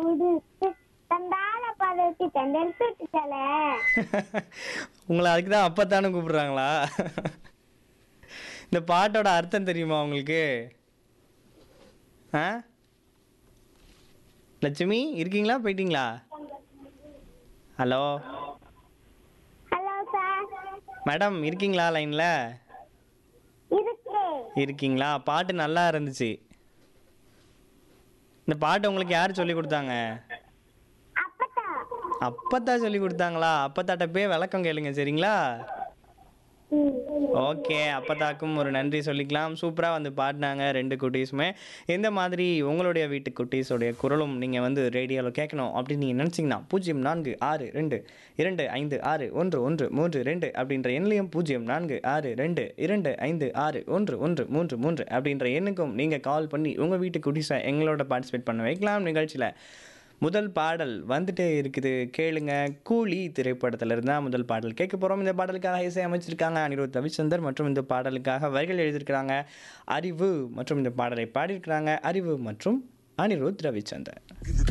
குடிச்சு தந்தால பதத்தி தந்தல் சுட்டுச்சலே உங்களை அதுக்கு தான் அப்பத்தானே கூப்பிடுறாங்களா இந்த பாட்டோட அர்த்தம் தெரியுமா உங்களுக்கு ஆ லட்சுமி இருக்கீங்களா போயிட்டீங்களா ஹலோ ஹலோ சார் மேடம் இருக்கீங்களா லைனில் இருக்கு இருக்கீங்களா பாட்டு நல்லா இருந்துச்சு இந்த பாட்டு உங்களுக்கு யார் சொல்லி கொடுத்தாங்க அப்பத்தா அப்பத்தா சொல்லி கொடுத்தாங்களா அப்பத்தாட்ட போய் விளக்கம் கேளுங்க சரிங்களா ம். ஓகே அப்பத்தாக்கும் ஒரு நன்றி சொல்லிக்கலாம் சூப்பராக வந்து பாடினாங்க ரெண்டு குட்டீஸுமே இந்த மாதிரி உங்களுடைய வீட்டு குட்டீஸோடைய குரலும் நீங்கள் வந்து ரேடியோவில் கேட்கணும் அப்படின்னு நீங்கள் நினச்சிங்கன்னா பூஜ்ஜியம் நான்கு ஆறு ரெண்டு இரண்டு ஐந்து ஆறு ஒன்று ஒன்று மூன்று ரெண்டு அப்படின்ற எண்ணிலையும் பூஜ்ஜியம் நான்கு ஆறு ரெண்டு இரண்டு ஐந்து ஆறு ஒன்று ஒன்று மூன்று மூன்று அப்படின்ற எண்ணுக்கும் நீங்கள் கால் பண்ணி உங்கள் வீட்டு குட்டீஸை எங்களோட பார்ட்டிசிபேட் பண்ண வைக்கலாம் நிகழ்ச்சியில் முதல் பாடல் வந்துட்டே இருக்குது கேளுங்க கூலி திரைப்படத்துல இருந்தா முதல் பாடல் கேட்க போறோம் இந்த பாடலுக்காக இசை அமைச்சிருக்காங்க அனிருத் ரவிச்சந்தர் மற்றும் இந்த பாடலுக்காக வரிகள் எழுதியிருக்கிறாங்க அறிவு மற்றும் இந்த பாடலை பாடியிருக்கிறாங்க அறிவு மற்றும் அனிருத் ரவிச்சந்தர் இது